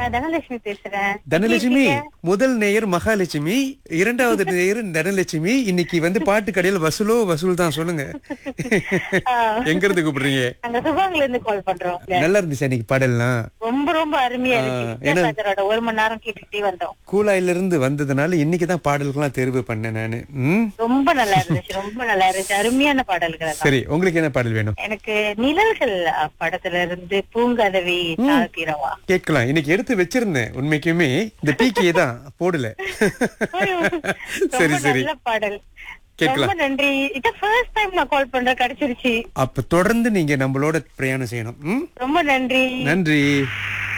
நான் தனலட்சுமி பேசுறேன் தனலட்சுமி எப்படி இருக்கீங்க? முதல் நேயர் மகாலட்சுமி இரண்டாவது நேயர் தனலட்சுமி இன்னைக்கு வந்து பாட்டு கடையில் வசூலோ வசூல் தான் சொல்லுங்க ஆ. எங்க இருந்து கூப்பிடுறீங்க நாங்க சுபாங்ல இருந்து கால் பண்றோம் நல்லா இருந்துச்சு அன்னைக்கு பாடல்லாம் ரொம்ப ரொம்ப அருமையா இருக்கு ஆ, ஏன்னா- வித்யாசாகரோட ஒரு மணி நேரம் கேட்டுக்கிட்டே வந்தோம் கூலாயில இருந்து வந்ததுனால இன்னைக்கு தான் பாடல்கள்லாம் தேர்வு பண்ணேன் நானு ம் ரொம்ப நல்லா இருந்துச்சு ரொம்ப நல்லா இருந்துச்சு அருமையான பாடல்கள் தான் சரி உங்களுக்கு என்ன பாடல் வேணும் எனக்கு நிழல்கள் அ, படத்துல இருந்து பூங்கதவி தாழ்த்திரவா கேட்கலாம் இன்னைக்கு எடுத்து வச்சிருந்தேன் உண்மைக்குமே இந்த பீக்கியே தான் போடல சரி ரொம்ப சரி நல்ல பாடல் கேட்கலாம். ரொம்ப நன்றி இதான் ஃபர்ஸ்ட் டைம் நான் கால் பண்றேன் கிடைச்சிருச்சு அப்ப தொடர்ந்து நீங்க நம்மளோட பிரயாணம் செய்யணும் ம் ரொம்ப நன்றி நன்றி